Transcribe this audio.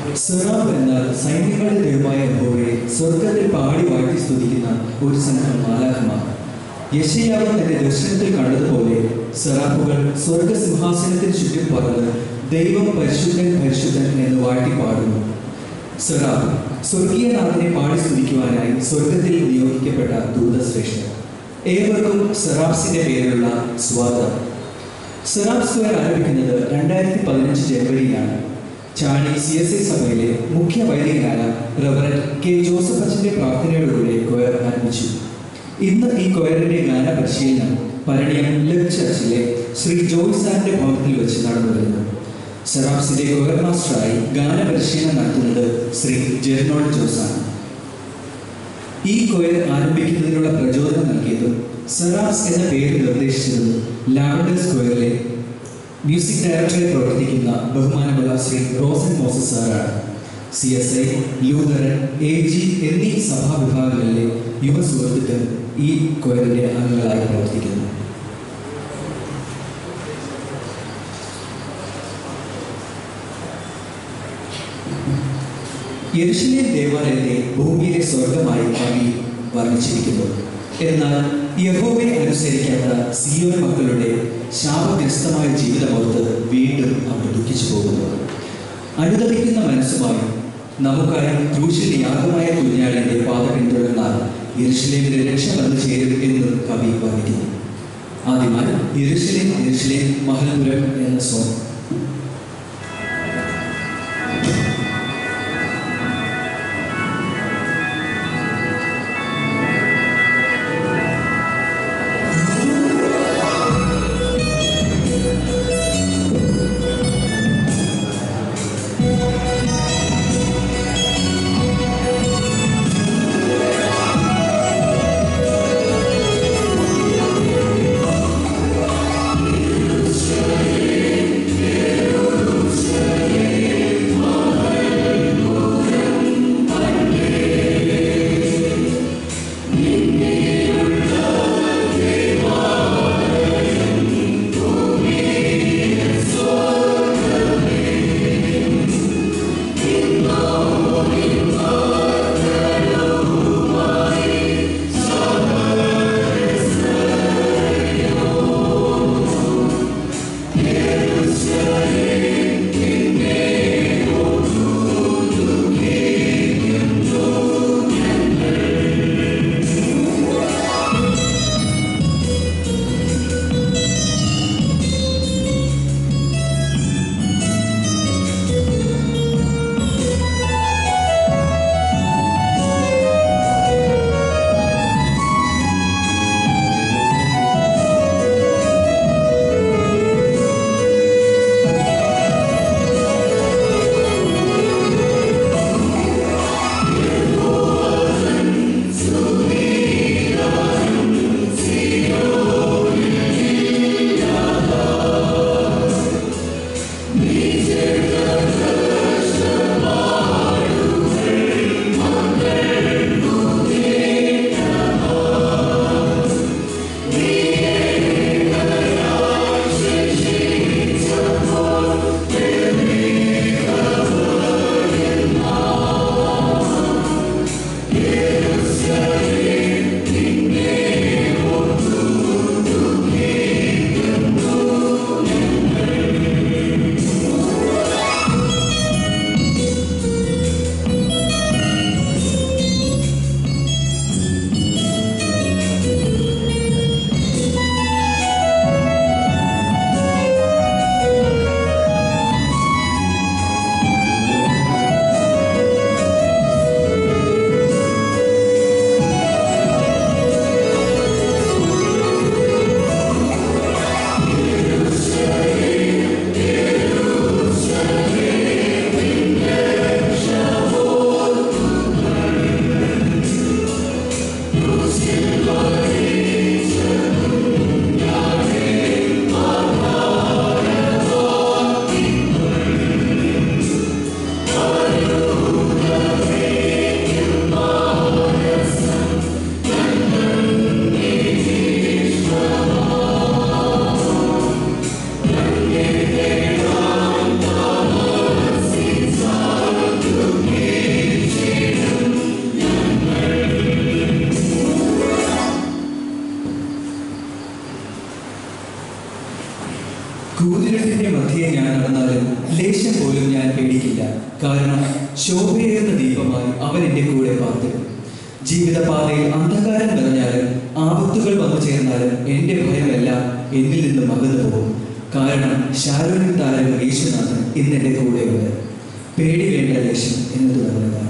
സെറാബ് എന്നാൽ സൈന്യങ്ങളുടെ ദൈവമായ യഹോവയെ സ്വർഗത്തിൽ പാടി വാഴ്ത്തി സ്തുതിക്കുന്ന ഒരു സംഘം മാലാഖമാർ യശയാവ് തന്റെ ദർശനത്തിൽ കണ്ടതുപോലെ സെറാഫുകൾ സ്വർഗസിംഹാസനത്തിന് ചുറ്റും പറന്ന് ദൈവം പരിശുദ്ധൻ പരിശുദ്ധൻ എന്ന് വാഴ്ത്തി പാടുന്നു സെറാബ് സ്വർഗീയനാഥനെ പാടി സ്തുതിക്കുവാനായി സ്വർഗത്തിൽ നിയോഗിക്കപ്പെട്ട ദൂതശ്രേഷ്ഠൻ ഏവർക്കും സെറാബ്സിന്റെ പേരിലുള്ള സ്വാഗതം സെറാബ് സ്ക്വയർ ആരംഭിക്കുന്നത് രണ്ടായിരത്തി പതിനഞ്ച് ജനുവരിയിലാണ് ചാണി സി എസ് ഐ സഭയിലെ മുഖ്യ വൈദികനായ റവറൻ കെ ജോസഫ് അച്ഛന്റെ പ്രാർത്ഥനയോടുകൂടി കൊയർ ആരംഭിച്ചു ഇന്ന് ഈ കൊയറിന്റെ ഗാന പരിശീലനം പരണിയം ലബ് ചർച്ചിലെ ശ്രീ ജോയ് സാറിന്റെ ഭവനത്തിൽ വെച്ച് നടന്നു വരുന്നു സെറാബ്സിന്റെ കൊയർ മാസ്റ്ററായി ഗാന പരിശീലനം നടത്തുന്നത് ശ്രീ ജെർണോൾ ജോസാണ് ഈ കൊയർ ആരംഭിക്കുന്നതിനുള്ള പ്രചോദനം നൽകിയതും സെറാബ്സ് എന്ന പേര് നിർദ്ദേശിച്ചതും ലാവൻഡർ സ്ക്വയറിലെ മ്യൂസിക് ഡയറക്ടറായി പ്രവർത്തിക്കുന്ന ബഹുമാനമുള്ള ശ്രീ റോസൻ മോസസ് സാറാണ് C S I Lutheran A G എന്നീ സഭാ വിഭാഗങ്ങളിലെ യുവ സുഹൃത്തുക്കൾ ഈ കൊയറിന്റെ അംഗങ്ങളായി പ്രവർത്തിക്കുന്നു യെരുശലേം ദേവാലയത്തെ ഭൂമിയിലെ സ്വർഗമായി കവി വർണ്ണിച്ചിരിക്കുന്നു എന്നാൽ യഹോവയെ അനുസരിക്കാത്ത സിയോൻ മക്കളുടെ ശാപഗ്രസ്തമായ ജീവിതമോർത്ത് വീണ്ടും അവർ ദുഃഖിച്ചു പോകുന്നു അനുദപിക്കുന്ന മനസ്സുമായി നമുക്കായി ക്രൂശിൽ യാഗമായ കുഞ്ഞാടിന്റെ പാത പിന്തുടർന്നാൽ യെരുശലേമിന്റെ രക്ഷ വന്നു ചേരും എന്ന് കവി വർണ്ണിക്കുന്നു ആദ്യമായി യെരുശലേം യെരുശലേം മഹൽപുരം എന്ന സോങ് യേശുവേ കൂതിരട്ടിന്റെ മധ്യേ ഞാൻ നടന്നാലും ലേശം പോലും ഞാൻ പേടിക്കില്ല കാരണം ശോഭയേറുന്ന ദീപമായി അവൻ എൻ്റെ കൂടെ പാർത്തിടും ജീവിതപാതയിൽ അന്ധകാരം നിറഞ്ഞാലും ആപത്തുകൾ വന്നു ചേർന്നാലും എൻ്റെ ഭയമെല്ലാം എന്നിൽ നിന്ന് മകന്നു പോകും കാരണം ശാരോനിൽ താരം യേശുനാഥൻ ഇന്ന് എൻ്റെ കൂടെയുണ്ട് പേടി വേണ്ട ലേശം എന്നത് നല്ലതാണ്